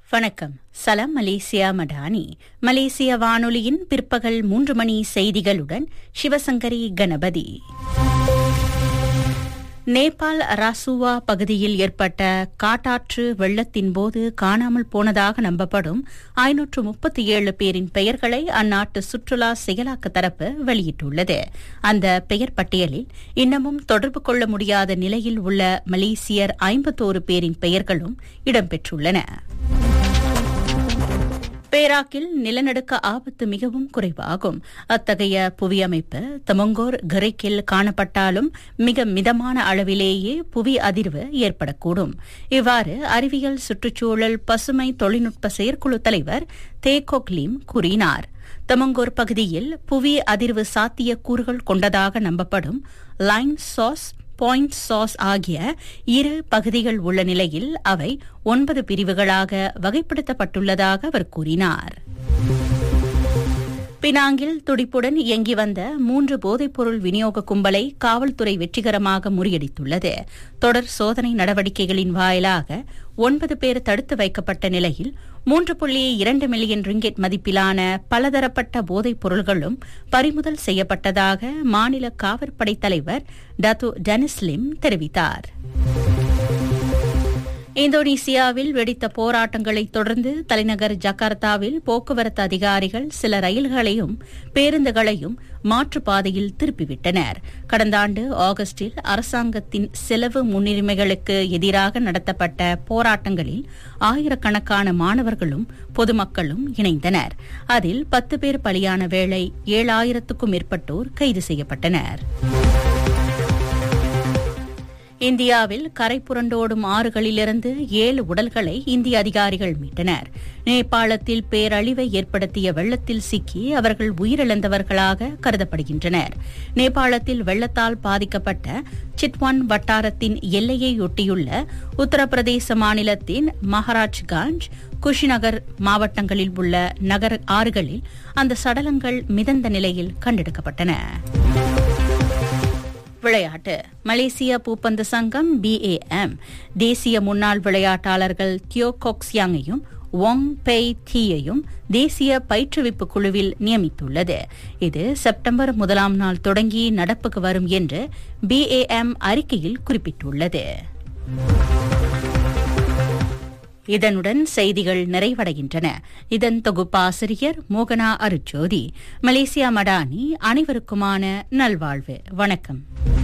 வணக்கம் சலாம் மலேசியா மடானி மலேசிய வானொலியின் பிற்பகல் மூன்று மணி செய்திகளுடன் சிவசங்கரி கணபதி நேபாள் ராசுவா பகுதியில் ஏற்பட்ட காட்டாற்று வெள்ளத்தின் போது காணாமல் போனதாக நம்பப்படும் ஐநூற்று முப்பத்தி ஏழு பேரின் பெயர்களை அந்நாட்டு சுற்றுலா செயலாக்க தரப்பு வெளியிட்டுள்ளது அந்த பெயர் பட்டியலில் இன்னமும் தொடர்பு கொள்ள முடியாத நிலையில் உள்ள மலேசியர் ஐம்பத்தோரு பேரின் பெயர்களும் இடம்பெற்றுள்ளன பேராக்கில் நிலநடுக்க ஆபத்து மிகவும் குறைவாகும் அத்தகைய புவியமைப்பு தமங்கோர் கிரைக்கில் காணப்பட்டாலும் மிக மிதமான அளவிலேயே புவி அதிர்வு ஏற்படக்கூடும் இவ்வாறு அறிவியல் சுற்றுச்சூழல் பசுமை தொழில்நுட்ப செயற்குழு தலைவர் தேகோக்லீம் கூறினார் தமங்கோர் பகுதியில் புவி அதிர்வு சாத்திய கூறுகள் கொண்டதாக நம்பப்படும் லைன் சாஸ் பாயிண்ட் சாஸ் ஆகிய இரு பகுதிகள் உள்ள நிலையில் அவை ஒன்பது பிரிவுகளாக வகைப்படுத்தப்பட்டுள்ளதாக அவர் கூறினார் பினாங்கில் துடிப்புடன் இயங்கி வந்த மூன்று போதைப்பொருள் விநியோக கும்பலை காவல்துறை வெற்றிகரமாக முறியடித்துள்ளது தொடர் சோதனை நடவடிக்கைகளின் வாயிலாக ஒன்பது பேர் தடுத்து வைக்கப்பட்ட நிலையில் மூன்று புள்ளி இரண்டு மில்லியன் ரிங்கெட் மதிப்பிலான பலதரப்பட்ட போதைப் பொருள்களும் பறிமுதல் செய்யப்பட்டதாக மாநில காவற்படை தலைவர் டத்து டெனிஸ்லிம் தெரிவித்தார் இந்தோனேசியாவில் வெடித்த போராட்டங்களை தொடர்ந்து தலைநகர் ஜகார்த்தாவில் போக்குவரத்து அதிகாரிகள் சில ரயில்களையும் பேருந்துகளையும் மாற்றுப்பாதையில் திருப்பிவிட்டனர் கடந்த ஆண்டு ஆகஸ்டில் அரசாங்கத்தின் செலவு முன்னுரிமைகளுக்கு எதிராக நடத்தப்பட்ட போராட்டங்களில் ஆயிரக்கணக்கான மாணவர்களும் பொதுமக்களும் இணைந்தனர் அதில் பத்து பேர் பலியான வேளை ஏழாயிரத்துக்கும் மேற்பட்டோர் கைது செய்யப்பட்டனர் இந்தியாவில் கரை புரண்டோடும் ஆறுகளிலிருந்து ஏழு உடல்களை இந்திய அதிகாரிகள் மீட்டனர் நேபாளத்தில் பேரழிவை ஏற்படுத்திய வெள்ளத்தில் சிக்கி அவர்கள் உயிரிழந்தவர்களாக கருதப்படுகின்றனர் நேபாளத்தில் வெள்ளத்தால் பாதிக்கப்பட்ட சிட்வான் வட்டாரத்தின் எல்லையையொட்டியுள்ள உத்தரப்பிரதேச மாநிலத்தின் மகாராஜ்காஞ்ச் குஷிநகர் மாவட்டங்களில் உள்ள நகர ஆறுகளில் அந்த சடலங்கள் மிதந்த நிலையில் கண்டெடுக்கப்பட்டன விளையாட்டு மலேசிய பூப்பந்து சங்கம் பிஏஎம் தேசிய முன்னாள் விளையாட்டாளர்கள் தியோ கொக்ஸ்யாங்கையும் ஒங் பெய் தீயையும் தேசிய பயிற்றுவிப்பு குழுவில் நியமித்துள்ளது இது செப்டம்பர் முதலாம் நாள் தொடங்கி நடப்புக்கு வரும் என்று பிஏஎம் அறிக்கையில் குறிப்பிட்டுள்ளது இதனுடன் செய்திகள் நிறைவடைகின்றன இதன் தொகுப்பாசிரியர் மோகனா அருஜோதி மலேசியா மடானி அனைவருக்குமான நல்வாழ்வு வணக்கம்